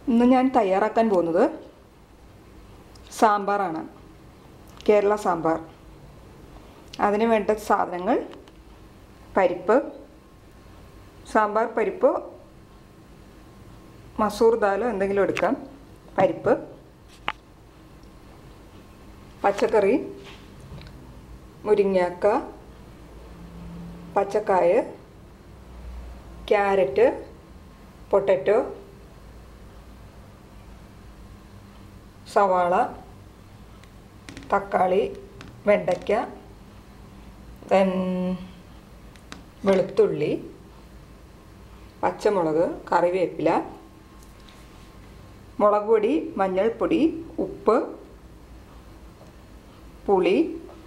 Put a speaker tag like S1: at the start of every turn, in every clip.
S1: ഇന്ന് ഞാൻ തയ്യാറാക്കാൻ പോകുന്നത് സാമ്പാറാണ് കേരള സാമ്പാർ അതിന് വേണ്ട സാധനങ്ങൾ പരിപ്പ് സാമ്പാർ പരിപ്പ് മസൂർ ദാലോ എന്തെങ്കിലും എടുക്കാം പരിപ്പ് പച്ചക്കറി മുരിങ്ങാക്ക പച്ചക്കായ ക്യാരറ്റ് പൊട്ടറ്റോ സവാള തക്കാളി വെണ്ടയ്ക്ക ദെൻ വെളുത്തുള്ളി പച്ചമുളക് കറിവേപ്പില മുളക് പൊടി മഞ്ഞൾപ്പൊടി ഉപ്പ് പുളി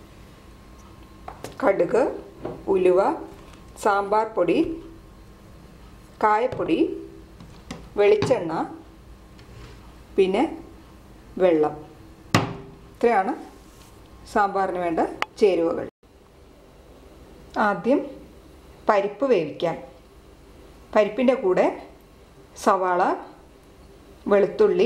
S1: കടുക് ഉലുവ സാമ്പാർ പൊടി കായപ്പൊടി വെളിച്ചെണ്ണ പിന്നെ വെള്ളം ഇത്രയാണ് സാമ്പാറിന് വേണ്ട ചേരുവകൾ ആദ്യം പരിപ്പ് വേവിക്കാം പരിപ്പിൻ്റെ കൂടെ സവാള വെളുത്തുള്ളി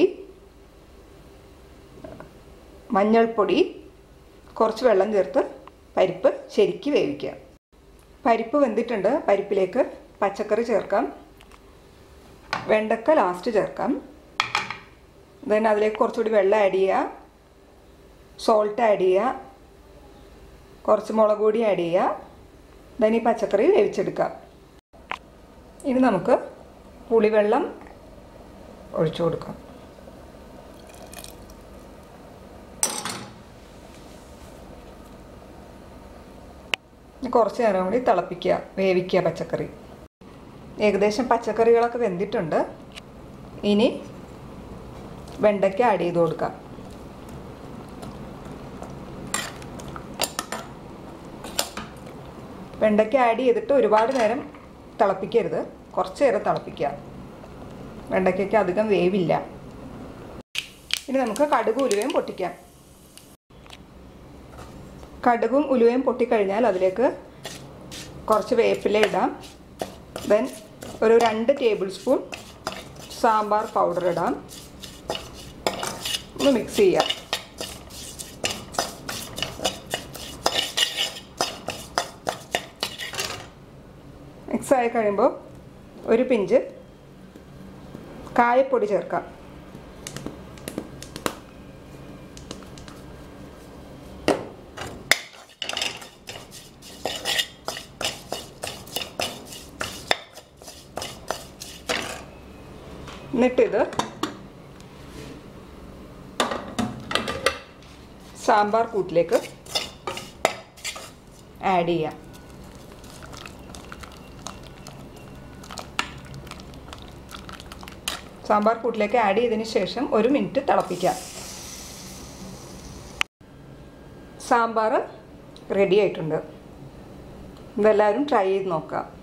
S1: മഞ്ഞൾപ്പൊടി കുറച്ച് വെള്ളം ചേർത്ത് പരിപ്പ് ശരിക്ക് വേവിക്കാം പരിപ്പ് വെന്തിട്ടുണ്ട് പരിപ്പിലേക്ക് പച്ചക്കറി ചേർക്കാം വെണ്ടക്ക ലാസ്റ്റ് ചേർക്കാം ദെൻ അതിലേക്ക് കുറച്ചുകൂടി വെള്ളം ആഡ് ചെയ്യുക സോൾട്ട് ആഡ് ചെയ്യുക കുറച്ച് മുളക് പൊടി ആഡ് ചെയ്യുക ദെൻ ഈ പച്ചക്കറി വേവിച്ചെടുക്കാം ഇനി നമുക്ക് പുളിവെള്ളം ഒഴിച്ചു കൊടുക്കാം കുറച്ച് നേരം കൂടി തിളപ്പിക്കുക വേവിക്കുക പച്ചക്കറി ഏകദേശം പച്ചക്കറികളൊക്കെ വെന്തിട്ടുണ്ട് ഇനി വെണ്ടയ്ക്ക ആഡ് ചെയ്ത് കൊടുക്കാം വെണ്ടയ്ക്ക ആഡ് ചെയ്തിട്ട് ഒരുപാട് നേരം തിളപ്പിക്കരുത് കുറച്ച് നേരം തിളപ്പിക്കുക വെണ്ടയ്ക്കയ്ക്ക് അധികം വേവില്ല ഇനി നമുക്ക് കടുക് ഉലുവയും പൊട്ടിക്കാം കടുകും ഉലുവയും പൊട്ടിക്കഴിഞ്ഞാൽ അതിലേക്ക് കുറച്ച് വേപ്പില ഇടാം ദെൻ ഒരു രണ്ട് ടേബിൾ സ്പൂൺ സാമ്പാർ പൗഡർ ഇടാം ഒന്ന് മിക്സ് ചെയ്യാം മിക്സ് ആയി കഴിയുമ്പോൾ ഒരു പിഞ്ച് കായപ്പൊടി ചേർക്കാം എന്നിട്ടിത് സാമ്പാർ കൂട്ടിലേക്ക് ആഡ് ചെയ്യാം സാമ്പാർ കൂട്ടിലേക്ക് ആഡ് ചെയ്തതിന് ശേഷം ഒരു മിനിറ്റ് തിളപ്പിക്കാം സാമ്പാർ റെഡി ആയിട്ടുണ്ട് ഇതെല്ലാവരും ട്രൈ ചെയ്ത് നോക്കാം